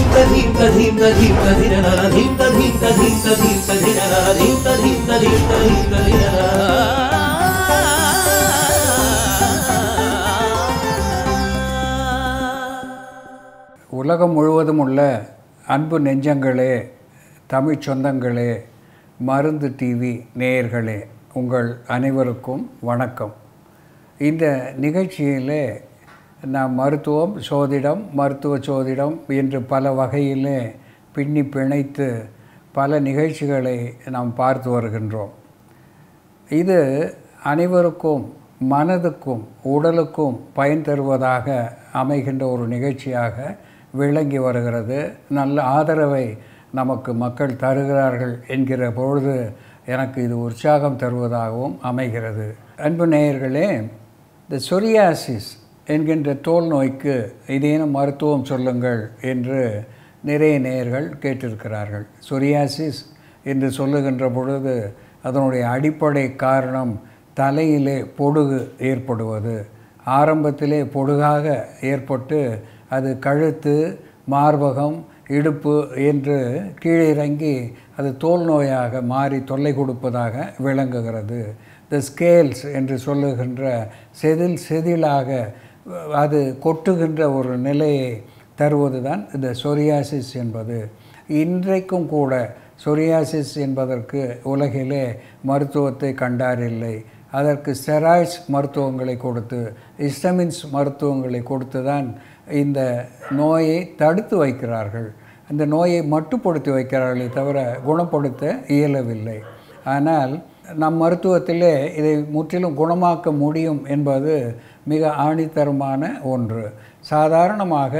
ధీంత ధీంత ధీంత ధీంత ధిరనర ధీంత ధీంత ధీంత ధీంత ధిరనర ధీంత ధీంత ధీంత ధీంత ధిరనర உலகம் முழுவதும் உள்ள அன்பு நெஞ்சங்களே தமிழ் சொந்தங்களே மருந்து டிவி நேயர்களே உங்கள் அனைவருக்கும் வணக்கம் இந்த நிகழ்ச்சியிலே நாம் மருத்துவம் சோதிடம் மருத்துவ சோதிடம் என்று பல வகையிலே பின்னி பிணைத்து பல நிகழ்ச்சிகளை நாம் பார்த்து வருகின்றோம் இது அனைவருக்கும் மனதுக்கும் உடலுக்கும் பயன் தருவதாக அமைகின்ற ஒரு நிகழ்ச்சியாக விளங்கி வருகிறது நல்ல ஆதரவை நமக்கு மக்கள் தருகிறார்கள் என்கிற பொழுது எனக்கு இது உற்சாகம் தருவதாகவும் அமைகிறது அன்பு நேயர்களே இந்த சொரியாசிஸ் என்கின்ற தோல் நோய்க்கு இதேனும் மருத்துவம் சொல்லுங்கள் என்று நிறைய நேயர்கள் கேட்டிருக்கிறார்கள் சொரியாசிஸ் என்று சொல்லுகின்ற பொழுது அதனுடைய அடிப்படை காரணம் தலையிலே பொடுகு ஏற்படுவது ஆரம்பத்திலே பொடுகாக ஏற்பட்டு அது கழுத்து மார்பகம் இடுப்பு என்று கீழிறங்கி அது தோல் நோயாக மாறி தொல்லை கொடுப்பதாக விளங்குகிறது த ஸ்கேல்ஸ் என்று சொல்லுகின்ற செதில் செதிலாக அது கொட்டுகின்ற ஒரு நிலையை தருவது தான் இந்த சொரியாசிஸ் என்பது இன்றைக்கும் கூட சொரியாசிஸ் என்பதற்கு உலகிலே மருத்துவத்தை கண்டாரில்லை அதற்கு ஸ்டெராய்ட்ஸ் மருத்துவங்களை கொடுத்து இஸ்டமின்ஸ் மருத்துவங்களை கொடுத்து தான் இந்த நோயை தடுத்து வைக்கிறார்கள் அந்த நோயை மட்டுப்படுத்தி வைக்கிறார்களே தவிர குணப்படுத்த இயலவில்லை ஆனால் நம் மருத்துவத்திலே இதை முற்றிலும் குணமாக்க முடியும் என்பது மிக ஆணித்தரமான ஒன்று சாதாரணமாக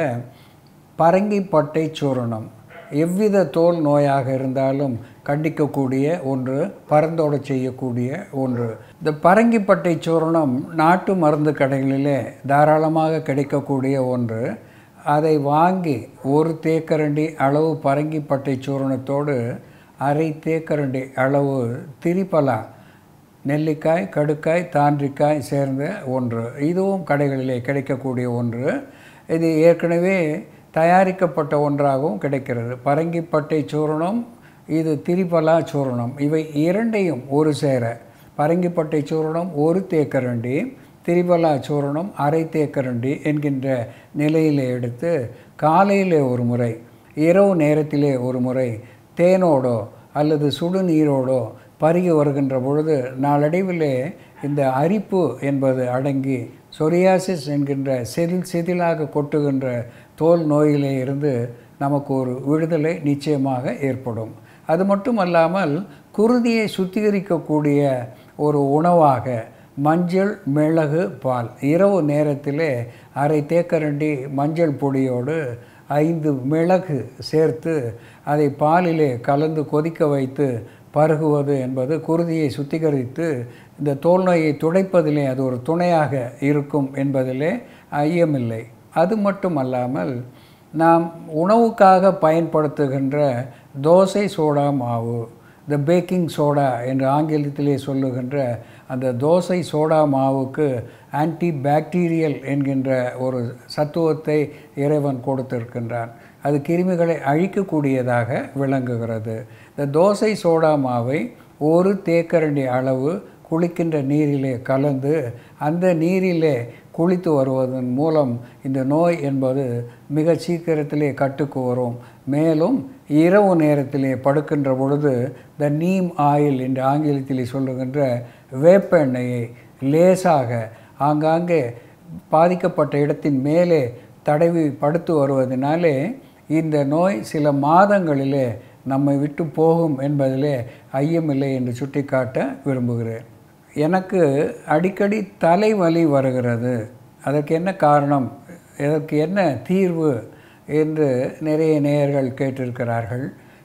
பரங்கிப்பட்டை சூரணம் எவ்வித தோல் நோயாக இருந்தாலும் கண்டிக்கக்கூடிய ஒன்று பரந்தோட செய்யக்கூடிய ஒன்று இந்த பரங்கிப்பட்டை சூரணம் நாட்டு மருந்து கடைகளிலே தாராளமாக கிடைக்கக்கூடிய ஒன்று அதை வாங்கி ஒரு தேக்கரண்டி அளவு பரங்கிப்பட்டை சூரணத்தோடு அரை தேக்கரண்டி அளவு திரிப்பலா நெல்லிக்காய் கடுக்காய் தாண்டிக்காய் சேர்ந்த ஒன்று இதுவும் கடைகளிலே கிடைக்கக்கூடிய ஒன்று இது ஏற்கனவே தயாரிக்கப்பட்ட ஒன்றாகவும் கிடைக்கிறது பரங்கிப்பட்டை சூரணம் இது திரிபலா சூரணம் இவை இரண்டையும் ஒரு சேர பரங்கிப்பட்டை சூரணம் ஒரு தேக்கரண்டி திரிபலா சூரணம் அரை தேக்கரண்டி என்கின்ற நிலையில் எடுத்து காலையிலே ஒரு முறை இரவு நேரத்திலே ஒரு முறை தேனோடோ அல்லது சுடுநீரோடோ பருகி வருகின்ற பொழுது நாளடைவிலே இந்த அரிப்பு என்பது அடங்கி சொரியாசிஸ் என்கின்ற செதில் செதிலாக கொட்டுகின்ற தோல் நோயிலே இருந்து நமக்கு ஒரு விடுதலை நிச்சயமாக ஏற்படும் அது மட்டுமல்லாமல் குருதியை சுத்திகரிக்கக்கூடிய ஒரு உணவாக மஞ்சள் மிளகு பால் இரவு நேரத்திலே அரை தேக்கரண்டி மஞ்சள் பொடியோடு ஐந்து மிளகு சேர்த்து அதை பாலிலே கலந்து கொதிக்க வைத்து பருகுவது என்பது குருதியை சுத்திகரித்து இந்த தோல் நோயை துடைப்பதிலே அது ஒரு துணையாக இருக்கும் என்பதிலே ஐயமில்லை அது மட்டுமல்லாமல் நாம் உணவுக்காக பயன்படுத்துகின்ற தோசை சோடா மாவு இந்த பேக்கிங் சோடா என்று ஆங்கிலத்திலே சொல்லுகின்ற அந்த தோசை சோடா மாவுக்கு ஆன்டி பாக்டீரியல் என்கின்ற ஒரு சத்துவத்தை இறைவன் கொடுத்திருக்கின்றான் அது கிருமிகளை அழிக்கக்கூடியதாக விளங்குகிறது இந்த தோசை சோடா மாவை ஒரு தேக்கரண்டி அளவு குளிக்கின்ற நீரிலே கலந்து அந்த நீரிலே குளித்து வருவதன் மூலம் இந்த நோய் என்பது மிக சீக்கிரத்திலே கட்டுக்கு வரும் மேலும் இரவு நேரத்திலே படுக்கின்ற பொழுது த நீம் ஆயில் என்று ஆங்கிலத்திலே சொல்லுகின்ற வேப்ப எண்ணெயை லேசாக ஆங்காங்கே பாதிக்கப்பட்ட இடத்தின் மேலே தடவி படுத்து வருவதனாலே இந்த நோய் சில மாதங்களிலே நம்மை விட்டு போகும் என்பதிலே ஐயமில்லை என்று சுட்டிக்காட்ட விரும்புகிறேன் எனக்கு அடிக்கடி தலைவலி வருகிறது அதற்கு என்ன காரணம் இதற்கு என்ன தீர்வு என்று நிறைய நேயர்கள் கேட்டிருக்கிறார்கள்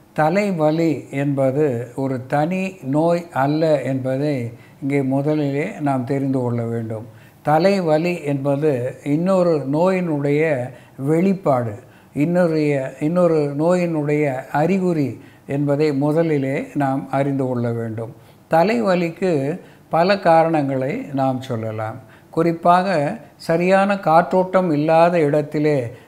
தலைவலி என்பது ஒரு தனி நோய் அல்ல என்பதை இங்கே முதலிலே நாம் தெரிந்து கொள்ள வேண்டும் தலைவலி என்பது இன்னொரு நோயினுடைய வெளிப்பாடு இன்னொரு இன்னொரு நோயினுடைய அறிகுறி என்பதை முதலிலே நாம் அறிந்து கொள்ள வேண்டும் தலைவலிக்கு பல காரணங்களை நாம் சொல்லலாம் குறிப்பாக சரியான காற்றோட்டம் இல்லாத இடத்திலே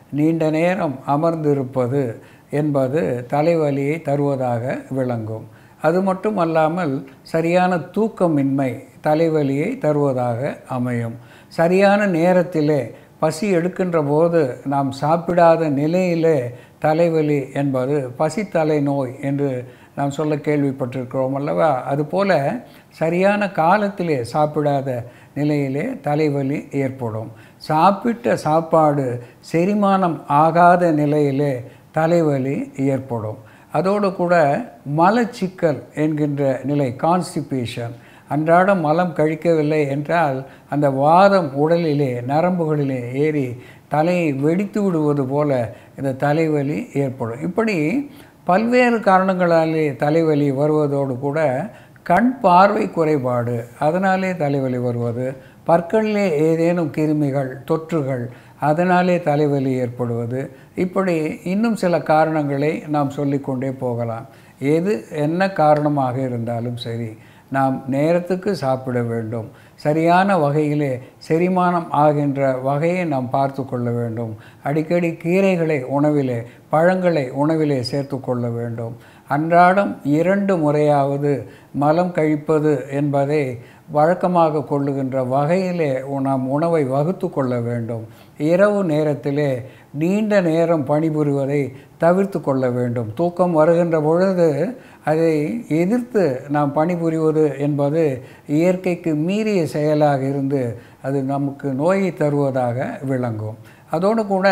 நீண்ட நேரம் அமர்ந்திருப்பது என்பது தலைவலியை தருவதாக விளங்கும் அது மட்டும் அல்லாமல் சரியான தூக்கமின்மை தலைவலியை தருவதாக அமையும் சரியான நேரத்திலே பசி எடுக்கின்ற போது நாம் சாப்பிடாத நிலையிலே தலைவலி என்பது பசித்தலை நோய் என்று நாம் சொல்ல கேள்விப்பட்டிருக்கிறோம் அல்லவா அதுபோல சரியான காலத்திலே சாப்பிடாத நிலையிலே தலைவலி ஏற்படும் சாப்பிட்ட சாப்பாடு செரிமானம் ஆகாத நிலையிலே தலைவலி ஏற்படும் அதோடு கூட மலச்சிக்கல் என்கின்ற நிலை கான்ஸ்டிபேஷன் அன்றாடம் மலம் கழிக்கவில்லை என்றால் அந்த வாதம் உடலிலே நரம்புகளிலே ஏறி தலையை வெடித்து விடுவது போல இந்த தலைவலி ஏற்படும் இப்படி பல்வேறு காரணங்களாலே தலைவலி வருவதோடு கூட கண் பார்வை குறைபாடு அதனாலே தலைவலி வருவது பற்களிலே ஏதேனும் கிருமிகள் தொற்றுகள் அதனாலே தலைவலி ஏற்படுவது இப்படி இன்னும் சில காரணங்களை நாம் சொல்லிக்கொண்டே போகலாம் எது என்ன காரணமாக இருந்தாலும் சரி நாம் நேரத்துக்கு சாப்பிட வேண்டும் சரியான வகையிலே செரிமானம் ஆகின்ற வகையை நாம் பார்த்து கொள்ள வேண்டும் அடிக்கடி கீரைகளை உணவிலே பழங்களை உணவிலே சேர்த்து கொள்ள வேண்டும் அன்றாடம் இரண்டு முறையாவது மலம் கழிப்பது என்பதை வழக்கமாக கொள்ளுகின்ற வகையிலே நாம் உணவை வகுத்து கொள்ள வேண்டும் இரவு நேரத்திலே நீண்ட நேரம் பணிபுரிவதை தவிர்த்து கொள்ள வேண்டும் தூக்கம் வருகின்ற பொழுது அதை எதிர்த்து நாம் பணிபுரிவது என்பது இயற்கைக்கு மீறிய செயலாக இருந்து அது நமக்கு நோயை தருவதாக விளங்கும் அதோடு கூட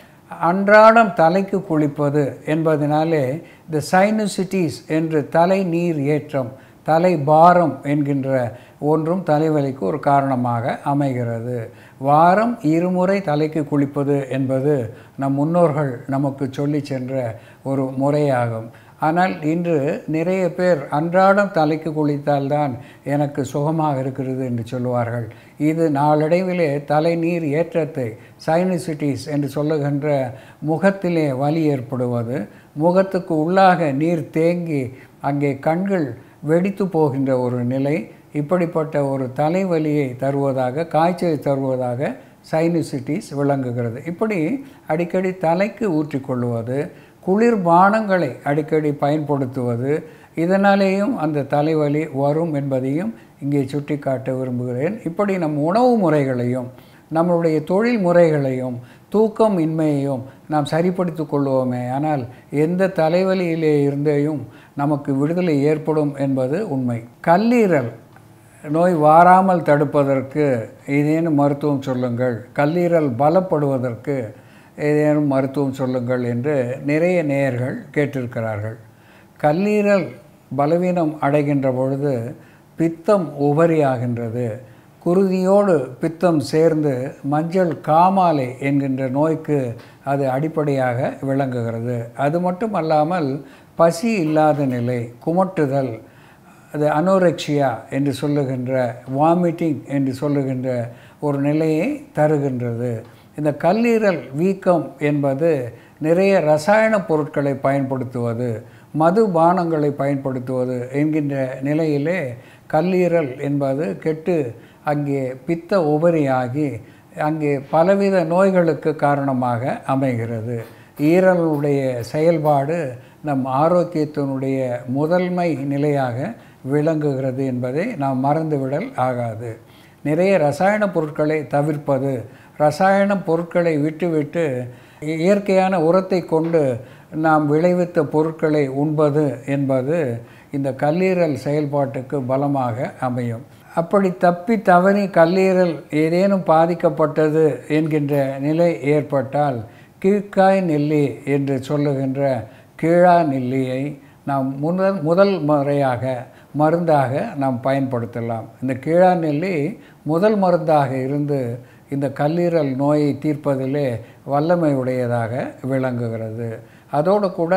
அன்றாடம் தலைக்கு குளிப்பது என்பதனாலே இந்த சைனசிட்டிஸ் என்று தலை நீர் ஏற்றம் தலை பாரம் என்கின்ற ஒன்றும் தலைவலிக்கு ஒரு காரணமாக அமைகிறது வாரம் இருமுறை தலைக்கு குளிப்பது என்பது நம் முன்னோர்கள் நமக்கு சொல்லி சென்ற ஒரு முறையாகும் ஆனால் இன்று நிறைய பேர் அன்றாடம் தலைக்கு குளித்தால்தான் எனக்கு சுகமாக இருக்கிறது என்று சொல்லுவார்கள் இது நாளடைவிலே தலை நீர் ஏற்றத்தை சைனசிட்டிஸ் என்று சொல்லுகின்ற முகத்திலே வலி ஏற்படுவது முகத்துக்கு உள்ளாக நீர் தேங்கி அங்கே கண்கள் வெடித்து போகின்ற ஒரு நிலை இப்படிப்பட்ட ஒரு தலைவலியை தருவதாக காய்ச்சலை தருவதாக சைனசிட்டிஸ் விளங்குகிறது இப்படி அடிக்கடி தலைக்கு ஊற்றிக்கொள்வது குளிர்பானங்களை அடிக்கடி பயன்படுத்துவது இதனாலேயும் அந்த தலைவலி வரும் என்பதையும் இங்கே சுட்டிக்காட்ட விரும்புகிறேன் இப்படி நம் உணவு முறைகளையும் நம்மளுடைய தொழில் முறைகளையும் தூக்கம் இன்மையையும் நாம் சரிப்படுத்திக் கொள்வோமே ஆனால் எந்த தலைவலியிலே இருந்தேயும் நமக்கு விடுதலை ஏற்படும் என்பது உண்மை கல்லீரல் நோய் வாராமல் தடுப்பதற்கு ஏதேனும் மருத்துவம் சொல்லுங்கள் கல்லீரல் பலப்படுவதற்கு ஏதேனும் மருத்துவம் சொல்லுங்கள் என்று நிறைய நேயர்கள் கேட்டிருக்கிறார்கள் கல்லீரல் பலவீனம் அடைகின்ற பொழுது பித்தம் உபரியாகின்றது குருதியோடு பித்தம் சேர்ந்து மஞ்சள் காமாலை என்கின்ற நோய்க்கு அது அடிப்படையாக விளங்குகிறது அது மட்டும் அல்லாமல் பசி இல்லாத நிலை குமட்டுதல் அது அனோரெக்சியா என்று சொல்லுகின்ற வாமிட்டிங் என்று சொல்லுகின்ற ஒரு நிலையை தருகின்றது இந்த கல்லீரல் வீக்கம் என்பது நிறைய ரசாயன பொருட்களை பயன்படுத்துவது மதுபானங்களை பயன்படுத்துவது என்கின்ற நிலையிலே கல்லீரல் என்பது கெட்டு அங்கே பித்த உபரியாகி அங்கே பலவித நோய்களுக்கு காரணமாக அமைகிறது ஈரலுடைய செயல்பாடு நம் ஆரோக்கியத்தினுடைய முதன்மை நிலையாக விளங்குகிறது என்பதை நாம் மறந்துவிடல் ஆகாது நிறைய ரசாயன பொருட்களை தவிர்ப்பது ரசாயன பொருட்களை விட்டுவிட்டு இயற்கையான உரத்தை கொண்டு நாம் விளைவித்த பொருட்களை உண்பது என்பது இந்த கல்லீரல் செயல்பாட்டுக்கு பலமாக அமையும் அப்படி தப்பி தவறி கல்லீரல் ஏதேனும் பாதிக்கப்பட்டது என்கின்ற நிலை ஏற்பட்டால் கீழ்காய் நெல்லி என்று சொல்லுகின்ற கீழா நெல்லியை நாம் முதல் முதல் முறையாக மருந்தாக நாம் பயன்படுத்தலாம் இந்த கீழா நெல்லி முதல் மருந்தாக இருந்து இந்த கல்லீரல் நோயை தீர்ப்பதிலே வல்லமை உடையதாக விளங்குகிறது அதோடு கூட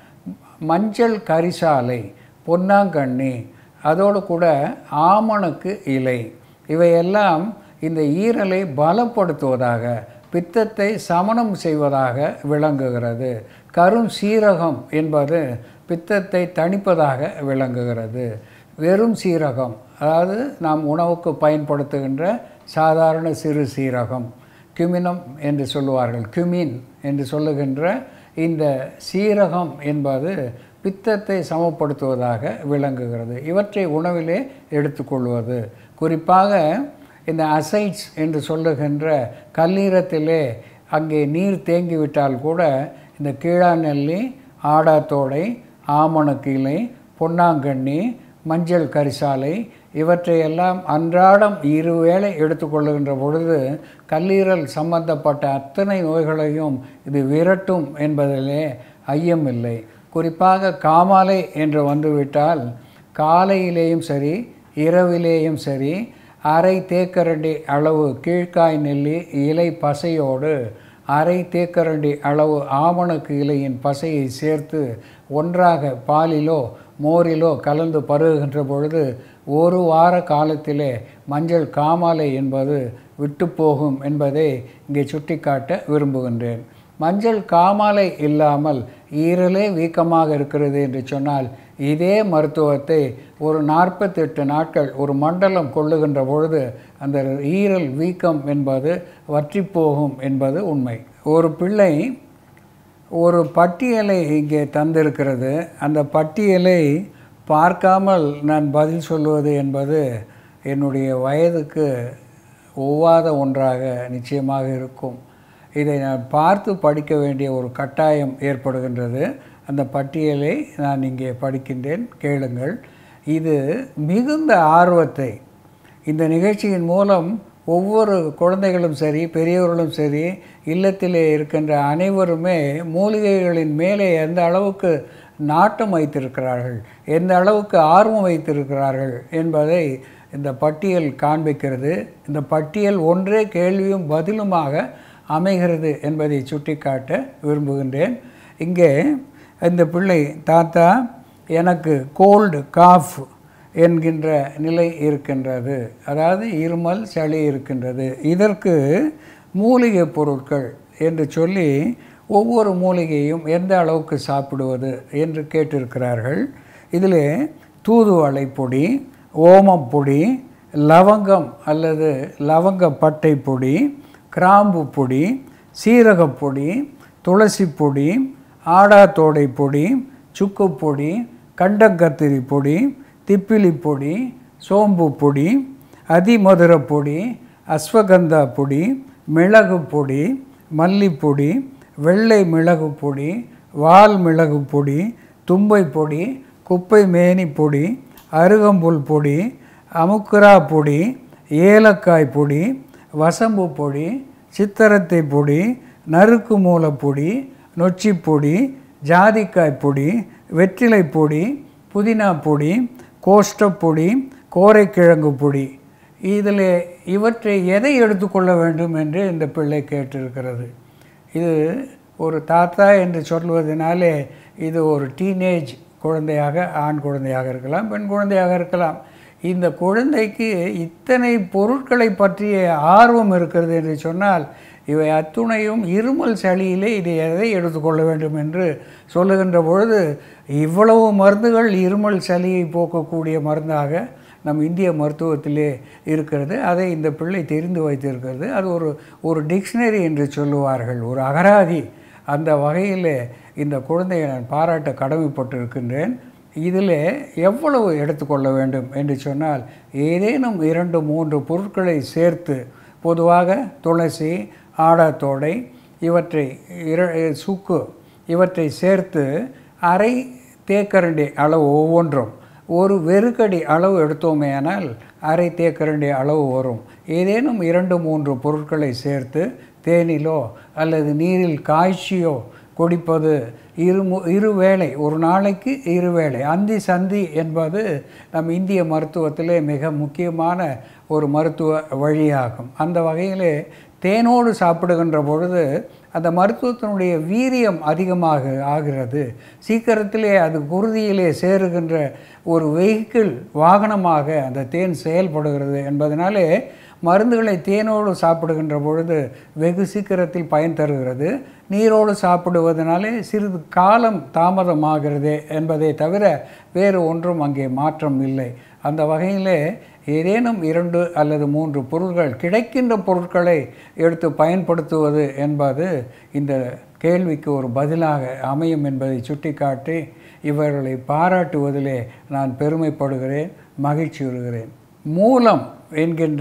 மஞ்சள் கரிசாலை பொன்னாங்கண்ணி அதோடு கூட ஆமணக்கு இலை இவையெல்லாம் இந்த ஈரலை பலப்படுத்துவதாக பித்தத்தை சமணம் செய்வதாக விளங்குகிறது கரும் சீரகம் என்பது பித்தத்தை தணிப்பதாக விளங்குகிறது வெறும் சீரகம் அதாவது நாம் உணவுக்கு பயன்படுத்துகின்ற சாதாரண சிறு சீரகம் கியூமினம் என்று சொல்லுவார்கள் கியூமின் என்று சொல்லுகின்ற இந்த சீரகம் என்பது பித்தத்தை சமப்படுத்துவதாக விளங்குகிறது இவற்றை உணவிலே எடுத்துக்கொள்வது குறிப்பாக இந்த அசைட்ஸ் என்று சொல்லுகின்ற கல்லீரத்திலே அங்கே நீர் தேங்கிவிட்டால் கூட இந்த கீழாநெல்லி ஆடாத்தோடை ஆமணக்கீலை பொன்னாங்கண்ணி மஞ்சள் கரிசாலை இவற்றையெல்லாம் அன்றாடம் இருவேளை எடுத்துக்கொள்ளுகின்ற பொழுது கல்லீரல் சம்பந்தப்பட்ட அத்தனை நோய்களையும் இது விரட்டும் என்பதிலே ஐயமில்லை குறிப்பாக காமாலை என்று வந்துவிட்டால் காலையிலேயும் சரி இரவிலேயும் சரி அரை தேக்கரண்டி அளவு கீழ்காய் நெல்லி இலை பசையோடு அரை தேக்கரண்டி அளவு ஆமணக்கு இலையின் பசையை சேர்த்து ஒன்றாக பாலிலோ மோரிலோ கலந்து பருகுகின்ற பொழுது ஒரு வார காலத்திலே மஞ்சள் காமாலை என்பது விட்டு போகும் என்பதை இங்கே சுட்டிக்காட்ட விரும்புகின்றேன் மஞ்சள் காமாலை இல்லாமல் ஈரலே வீக்கமாக இருக்கிறது என்று சொன்னால் இதே மருத்துவத்தை ஒரு நாற்பத்தெட்டு நாட்கள் ஒரு மண்டலம் கொள்ளுகின்ற பொழுது அந்த ஈரல் வீக்கம் என்பது வற்றி போகும் என்பது உண்மை ஒரு பிள்ளை ஒரு பட்டியலை இங்கே தந்திருக்கிறது அந்த பட்டியலை பார்க்காமல் நான் பதில் சொல்வது என்பது என்னுடைய வயதுக்கு ஒவ்வாத ஒன்றாக நிச்சயமாக இருக்கும் இதை நான் பார்த்து படிக்க வேண்டிய ஒரு கட்டாயம் ஏற்படுகின்றது அந்த பட்டியலை நான் இங்கே படிக்கின்றேன் கேளுங்கள் இது மிகுந்த ஆர்வத்தை இந்த நிகழ்ச்சியின் மூலம் ஒவ்வொரு குழந்தைகளும் சரி பெரியவர்களும் சரி இல்லத்திலே இருக்கின்ற அனைவருமே மூலிகைகளின் மேலே எந்த அளவுக்கு நாட்டம் வைத்திருக்கிறார்கள் எந்த அளவுக்கு ஆர்வம் வைத்திருக்கிறார்கள் என்பதை இந்த பட்டியல் காண்பிக்கிறது இந்த பட்டியல் ஒன்றே கேள்வியும் பதிலுமாக அமைகிறது என்பதை சுட்டிக்காட்ட விரும்புகின்றேன் இங்கே இந்த பிள்ளை தாத்தா எனக்கு கோல்டு காஃப் என்கின்ற நிலை இருக்கின்றது அதாவது இருமல் சளி இருக்கின்றது இதற்கு மூலிகை பொருட்கள் என்று சொல்லி ஒவ்வொரு மூலிகையும் எந்த அளவுக்கு சாப்பிடுவது என்று கேட்டிருக்கிறார்கள் இதில் தூதுவளை பொடி ஓமம் பொடி லவங்கம் அல்லது லவங்க பட்டை பொடி கிராம்பு பொடி சீரகப் பொடி துளசி பொடி ஆடாத்தோடை பொடி சுக்கு பொடி கண்டங்கத்திரி பொடி திப்பிலி பொடி சோம்பு பொடி அதிமதுர பொடி அஸ்வகந்தா பொடி மிளகு பொடி மல்லிப்பொடி வெள்ளை மிளகு பொடி வால் மிளகு பொடி தும்பை பொடி குப்பை மேனி பொடி அருகம்புல் பொடி அமுக்குரா பொடி ஏலக்காய் பொடி வசம்பு பொடி சித்தரத்தை பொடி நறுக்கு மூலப்பொடி நொச்சி பொடி ஜாதிக்காய் பொடி வெற்றிலை பொடி புதினா பொடி கோஷ்டப்பொடி கோரைக்கிழங்கு பொடி இதில் இவற்றை எதை எடுத்துக்கொள்ள வேண்டும் என்று இந்த பிள்ளை கேட்டிருக்கிறது இது ஒரு தாத்தா என்று சொல்வதனாலே இது ஒரு டீனேஜ் குழந்தையாக ஆண் குழந்தையாக இருக்கலாம் பெண் குழந்தையாக இருக்கலாம் இந்த குழந்தைக்கு இத்தனை பொருட்களை பற்றிய ஆர்வம் இருக்கிறது என்று சொன்னால் இவை அத்துணையும் இருமல் சளியிலே இதை எதை எடுத்துக்கொள்ள வேண்டும் என்று சொல்லுகின்ற பொழுது இவ்வளவு மருந்துகள் இருமல் சளியை போக்கக்கூடிய மருந்தாக நம் இந்திய மருத்துவத்திலே இருக்கிறது அதை இந்த பிள்ளை தெரிந்து வைத்திருக்கிறது அது ஒரு ஒரு டிக்ஷனரி என்று சொல்லுவார்கள் ஒரு அகராதி அந்த வகையில் இந்த குழந்தையை நான் பாராட்ட கடமைப்பட்டிருக்கின்றேன் இதில் எவ்வளவு எடுத்துக்கொள்ள வேண்டும் என்று சொன்னால் ஏதேனும் இரண்டு மூன்று பொருட்களை சேர்த்து பொதுவாக துளசி ஆடாத்தோடை இவற்றை இர சுக்கு இவற்றை சேர்த்து அரை தேக்கரண்டி அளவு ஒவ்வொன்றும் ஒரு வெறுக்கடி அளவு எடுத்தோமேயானால் அரை தேக்கரண்டி அளவு வரும் ஏதேனும் இரண்டு மூன்று பொருட்களை சேர்த்து தேனிலோ அல்லது நீரில் காய்ச்சியோ குடிப்பது இரு இருவேளை ஒரு நாளைக்கு இருவேளை அந்தி சந்தி என்பது நம் இந்திய மருத்துவத்திலே மிக முக்கியமான ஒரு மருத்துவ வழியாகும் அந்த வகையிலே தேனோடு சாப்பிடுகின்ற பொழுது அந்த மருத்துவத்தினுடைய வீரியம் அதிகமாக ஆகிறது சீக்கிரத்திலே அது குருதியிலே சேருகின்ற ஒரு வெஹிக்கிள் வாகனமாக அந்த தேன் செயல்படுகிறது என்பதனாலே மருந்துகளை தேனோடு சாப்பிடுகின்ற பொழுது வெகு சீக்கிரத்தில் பயன் தருகிறது நீரோடு சாப்பிடுவதனாலே சிறிது காலம் தாமதமாகிறது என்பதை தவிர வேறு ஒன்றும் அங்கே மாற்றம் இல்லை அந்த வகையிலே ஏதேனும் இரண்டு அல்லது மூன்று பொருட்கள் கிடைக்கின்ற பொருட்களை எடுத்து பயன்படுத்துவது என்பது இந்த கேள்விக்கு ஒரு பதிலாக அமையும் என்பதை சுட்டிக்காட்டி இவர்களை பாராட்டுவதிலே நான் பெருமைப்படுகிறேன் மகிழ்ச்சி வருகிறேன் மூலம் என்கின்ற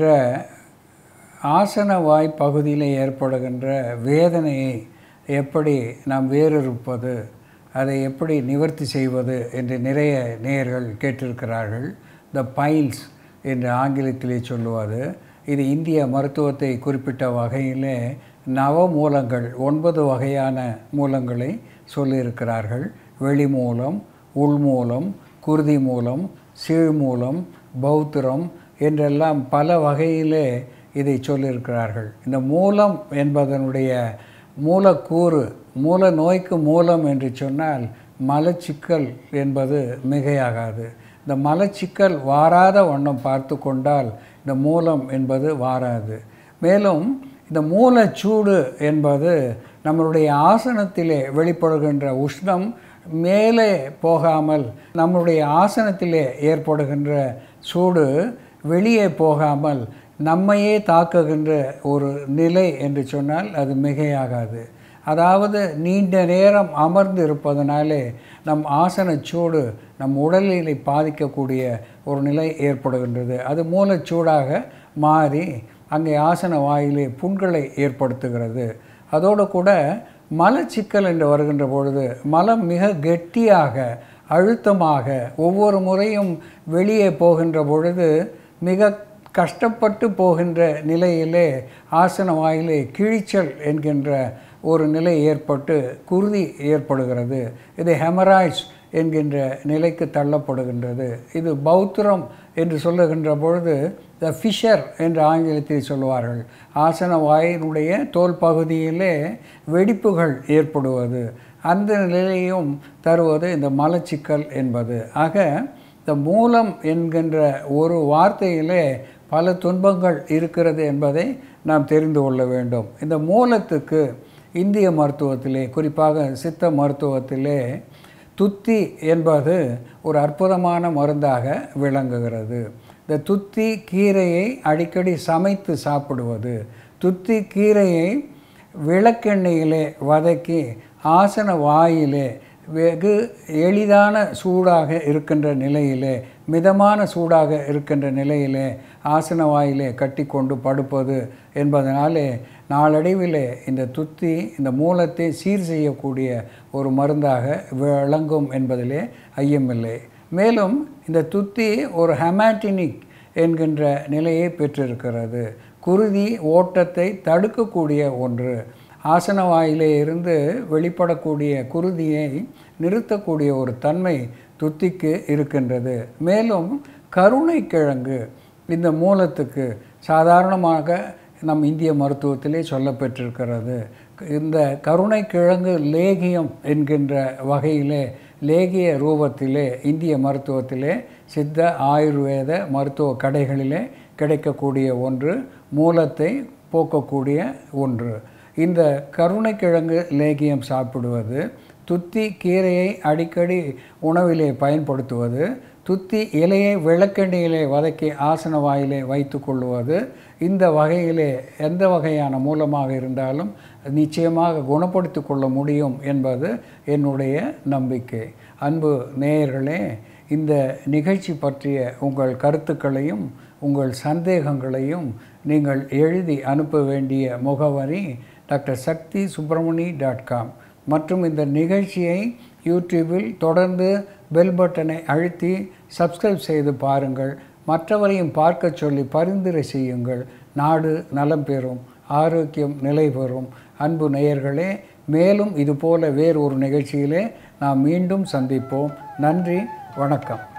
ஆசனவாய் பகுதியில் ஏற்படுகின்ற வேதனையை எப்படி நாம் வேறறுப்பது அதை எப்படி நிவர்த்தி செய்வது என்று நிறைய நேயர்கள் கேட்டிருக்கிறார்கள் த பைல்ஸ் என்று ஆங்கிலத்திலே சொல்லுவது இது இந்திய மருத்துவத்தை குறிப்பிட்ட வகையிலே நவ மூலங்கள் ஒன்பது வகையான மூலங்களை சொல்லியிருக்கிறார்கள் வெளி மூலம் உள்மூலம் குருதி மூலம் சீழ்மூலம் பௌத்திரம் என்றெல்லாம் பல வகையிலே இதை சொல்லியிருக்கிறார்கள் இந்த மூலம் என்பதனுடைய மூலக்கூறு மூல நோய்க்கு மூலம் என்று சொன்னால் மலச்சிக்கல் என்பது மிகையாகாது இந்த மலச்சிக்கல் வாராத வண்ணம் பார்த்து கொண்டால் இந்த மூலம் என்பது வாராது மேலும் இந்த மூலச்சூடு என்பது நம்மளுடைய ஆசனத்திலே வெளிப்படுகின்ற உஷ்ணம் மேலே போகாமல் நம்முடைய ஆசனத்திலே ஏற்படுகின்ற சூடு வெளியே போகாமல் நம்மையே தாக்குகின்ற ஒரு நிலை என்று சொன்னால் அது மிகையாகாது அதாவது நீண்ட நேரம் அமர்ந்து இருப்பதனாலே நம் ஆசனச்சூடு நம் உடலினை பாதிக்கக்கூடிய ஒரு நிலை ஏற்படுகின்றது அது மூலச்சூடாக மாறி அங்கே ஆசன வாயிலே புண்களை ஏற்படுத்துகிறது அதோடு கூட மலச்சிக்கல் என்று வருகின்ற பொழுது மலம் மிக கெட்டியாக அழுத்தமாக ஒவ்வொரு முறையும் வெளியே போகின்ற பொழுது மிக கஷ்டப்பட்டு போகின்ற நிலையிலே ஆசன வாயிலே கிழிச்சல் என்கின்ற ஒரு நிலை ஏற்பட்டு குருதி ஏற்படுகிறது இது ஹெமராய்ட்ஸ் என்கின்ற நிலைக்கு தள்ளப்படுகின்றது இது பௌத்திரம் என்று சொல்லுகின்ற பொழுது த ஃபிஷர் என்று ஆங்கிலத்தில் சொல்லுவார்கள் ஆசன வாயினுடைய தோல் பகுதியிலே வெடிப்புகள் ஏற்படுவது அந்த நிலையையும் தருவது இந்த மலச்சிக்கல் என்பது ஆக இந்த மூலம் என்கின்ற ஒரு வார்த்தையிலே பல துன்பங்கள் இருக்கிறது என்பதை நாம் தெரிந்து கொள்ள வேண்டும் இந்த மூலத்துக்கு இந்திய மருத்துவத்திலே குறிப்பாக சித்த மருத்துவத்திலே துத்தி என்பது ஒரு அற்புதமான மருந்தாக விளங்குகிறது இந்த துத்தி கீரையை அடிக்கடி சமைத்து சாப்பிடுவது துத்தி கீரையை விளக்கெண்ணெயிலே வதக்கி ஆசன வாயிலே வெகு எளிதான சூடாக இருக்கின்ற நிலையிலே மிதமான சூடாக இருக்கின்ற நிலையிலே ஆசன வாயிலே கட்டி கொண்டு படுப்பது என்பதனாலே நாளடைவிலே இந்த துத்தி இந்த மூலத்தை சீர் செய்யக்கூடிய ஒரு மருந்தாக விளங்கும் என்பதிலே ஐயமில்லை மேலும் இந்த துத்தி ஒரு ஹெமாட்டினிக் என்கின்ற நிலையை பெற்றிருக்கிறது குருதி ஓட்டத்தை தடுக்கக்கூடிய ஒன்று ஆசன வாயிலே இருந்து வெளிப்படக்கூடிய குருதியை நிறுத்தக்கூடிய ஒரு தன்மை துத்திக்கு இருக்கின்றது மேலும் கருணை கிழங்கு இந்த மூலத்துக்கு சாதாரணமாக நம் இந்திய மருத்துவத்திலே சொல்லப்பெற்றிருக்கிறது இந்த கருணை கிழங்கு லேகியம் என்கின்ற வகையிலே லேகிய ரூபத்திலே இந்திய மருத்துவத்திலே சித்த ஆயுர்வேத மருத்துவ கடைகளிலே கிடைக்கக்கூடிய ஒன்று மூலத்தை போக்கக்கூடிய ஒன்று இந்த கருணைக்கிழங்கு லேகியம் சாப்பிடுவது துத்தி கீரையை அடிக்கடி உணவிலே பயன்படுத்துவது துத்தி இலையை விளக்கெண்ணியிலே வதக்கி ஆசன வாயிலே வைத்து கொள்வது இந்த வகையிலே எந்த வகையான மூலமாக இருந்தாலும் நிச்சயமாக குணப்படுத்தி கொள்ள முடியும் என்பது என்னுடைய நம்பிக்கை அன்பு நேயர்களே இந்த நிகழ்ச்சி பற்றிய உங்கள் கருத்துக்களையும் உங்கள் சந்தேகங்களையும் நீங்கள் எழுதி அனுப்ப வேண்டிய முகவரி doctor Sakthi Subramani dot com மற்றும் இந்த நிகழ்ச்சியை யூடியூபில் தொடர்ந்து பெல் பட்டனை அழுத்தி சப்ஸ்கிரைப் செய்து பாருங்கள் மற்றவரையும் பார்க்க சொல்லி பரிந்துரை செய்யுங்கள் நாடு நலம் பெறும் ஆரோக்கியம் நிலை பெறும் அன்பு நேயர்களே மேலும் இதுபோல வேறு ஒரு நிகழ்ச்சியிலே நாம் மீண்டும் சந்திப்போம் நன்றி வணக்கம்